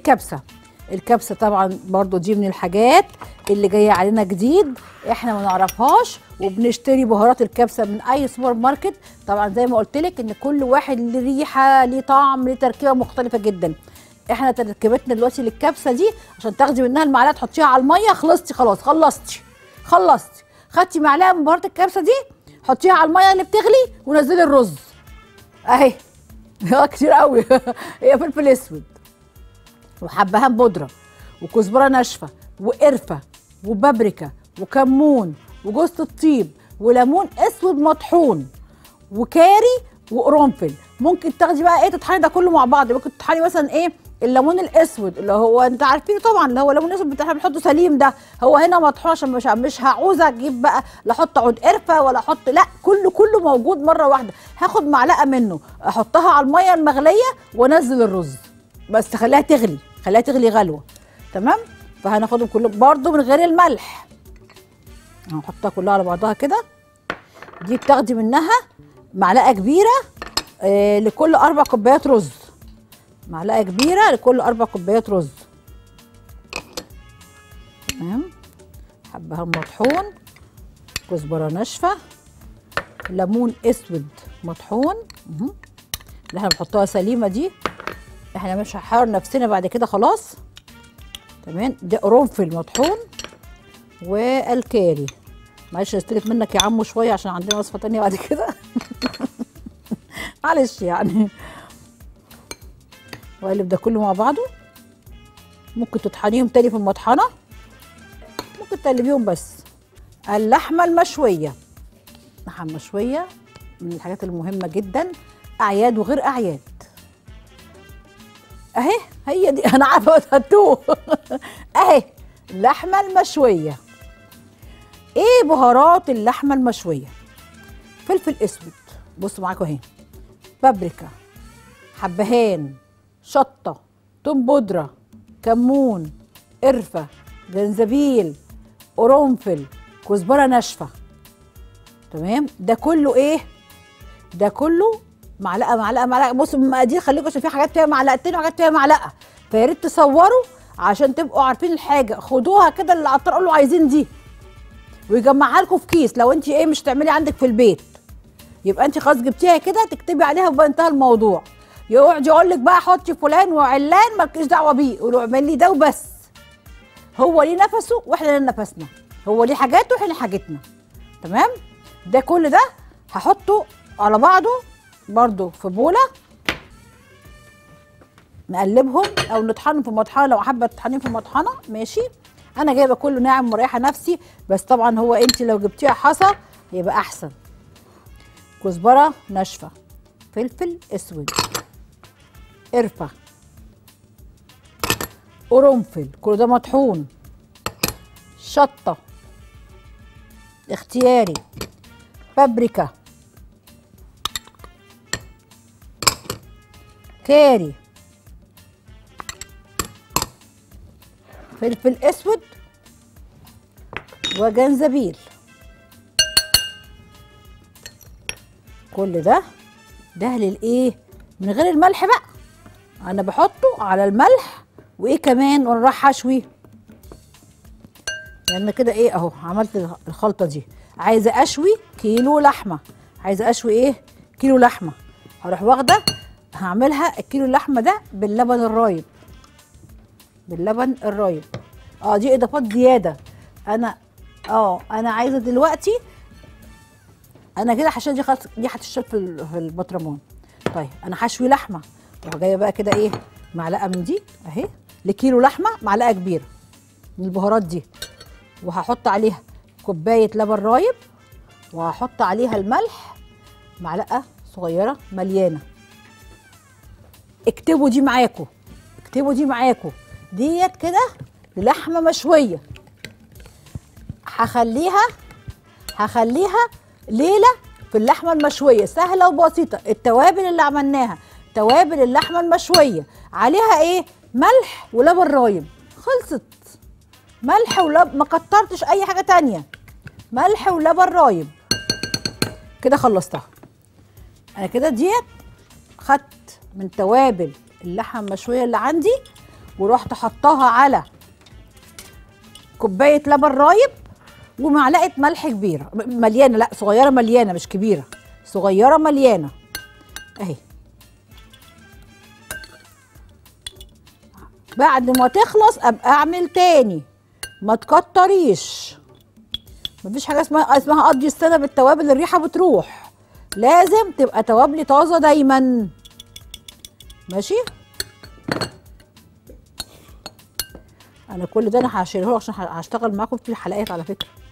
كبسه الكبسه طبعا برضو دي من الحاجات اللي جايه علينا جديد احنا ما نعرفهاش وبنشتري بهارات الكبسه من اي سوبر ماركت طبعا زي ما قلت لك ان كل واحد ليه ريحه ليه طعم ليه تركيبه مختلفه جدا احنا تركيبتنا دلوقتي للكبسه دي عشان تاخدي منها المعلقه تحطيها على الميه خلصتي خلاص خلصتي خلصتي خدتي معلقه من بهارات الكبسه دي حطيها على الميه اللي بتغلي ونزلي الرز اهي اه كتير قوي هي فلفل اسود وحبهان بودره وكزبره ناشفه وقرفه وبابريكا وكمون وجوز الطيب وليمون اسود مطحون وكاري وقرنفل ممكن تاخدي بقى ايه تطحني ده كله مع بعض ممكن تطحني مثلا ايه الليمون الاسود اللي هو انت عارفينه طبعا اللي هو الليمون الاسود بتاع احنا بنحطه سليم ده هو هنا مطحون عشان مش مش هعوز اجيب بقى لا احط عود قرفه ولا احط لا كله كله موجود مره واحده هاخد معلقه منه احطها على الميه المغليه وانزل الرز بس تخليها تغلي خليها تغلي غلوه تمام فهناخدهم كلهم برضو من غير الملح هنحطها كلها على بعضها كده دي بتاخدي منها معلقه كبيره آه لكل اربع كوبايات رز معلقه كبيره لكل اربع كوبايات رز تمام حبهان مطحون كزبره ناشفه ليمون اسود مطحون مهم. اللي احنا بنحطها سليمه دي احنا مش هنحرر نفسنا بعد كده خلاص تمام ده قرنفل مطحون والكاري معلش استلف منك يا عمو شويه عشان عندنا وصفه تانية بعد كده معلش يعني واقلب ده كله مع بعضه ممكن تطحنيهم تاني في المطحنه ممكن تقلبيهم بس اللحمه المشويه اللحمه المشويه من الحاجات المهمه جدا اعياد وغير اعياد اهي هي دي انا عارفه هتوه اهي اللحمه المشويه ايه بهارات اللحمه المشويه فلفل اسود بصوا معاكم اهي بابريكا حبهان شطه توم بودره كمون قرفه جنزبيل قرنفل كزبره ناشفه تمام ده كله ايه ده كله معلقه معلقه معلقه بصوا المقادير خليكم عشان في حاجات فيها معلقتين وحاجات فيها معلقه فيا ريت تصوروا عشان تبقوا عارفين الحاجه خدوها كده اللي العطار قالوا عايزين دي ويجمعها لكم في كيس لو انت ايه مش تعملي عندك في البيت يبقى انت خلاص جبتيها كده تكتبي عليها وبقى انتهى الموضوع يقعد يقول لك بقى حطي فلان وعلان مالكيش دعوه بيه قولوا اعمل لي ده وبس هو ليه نفسه واحنا لنا نفسنا هو ليه حاجاته واحنا حاجتنا تمام ده كل ده هحطه على بعضه برضو في بوله نقلبهم او نطحنهم في مطحنه لو حابه تطحنين في مطحنه ماشي انا جايبه كله ناعم مريحه نفسي بس طبعا هو انت لو جبتيها حصى هيبقى احسن كزبره ناشفه فلفل اسود قرفه قرنفل كل ده مطحون شطه اختياري بابريكا كاري فلفل اسود وجنزبيل كل ده ده للايه من غير الملح بقى انا بحطه على الملح وايه كمان وانا رايحه اشوي لان كده ايه اهو عملت الخلطه دي عايزه اشوي كيلو لحمه عايزه اشوي ايه كيلو لحمه هروح واخده هعملها الكيلو اللحمه ده باللبن الرايب باللبن الرايب اه دي اضافات زياده انا اه انا عايزه دلوقتي انا كده عشان دي خلاص دي هتشرب في ال- في البطرمان طيب انا هشوي لحمه اروح جايه بقى كده ايه معلقه من دي اهي لكيلو لحمه معلقه كبيره من البهارات دي وهحط عليها كوبايه لبن رايب وهحط عليها الملح معلقه صغيره مليانه اكتبوا دي معاكم اكتبوا دي معاكم ديت كده لحمه مشويه هخليها هخليها ليله في اللحمه المشويه سهله وبسيطه التوابل اللي عملناها توابل اللحمه المشويه عليها ايه ملح ولبن رايب خلصت ملح ولبن ما كترتش اي حاجه تانية ملح ولبن رايب كده خلصتها انا كده ديت خدت من توابل اللحمه المشويه اللي عندي ورحت حطاها على كوبايه لبن رايب ومعلقه ملح كبيره م- مليانه لا صغيره مليانه مش كبيره صغيره مليانه اهي بعد ما تخلص ابقى اعمل تاني ما تكتريش مفيش حاجه اسمها اسمها قضي السنه بالتوابل الريحه بتروح لازم تبقى توابلي طازه دايما ماشي انا كل ده انا هشيله عشان هشتغل معاكم في الحلقات على فكره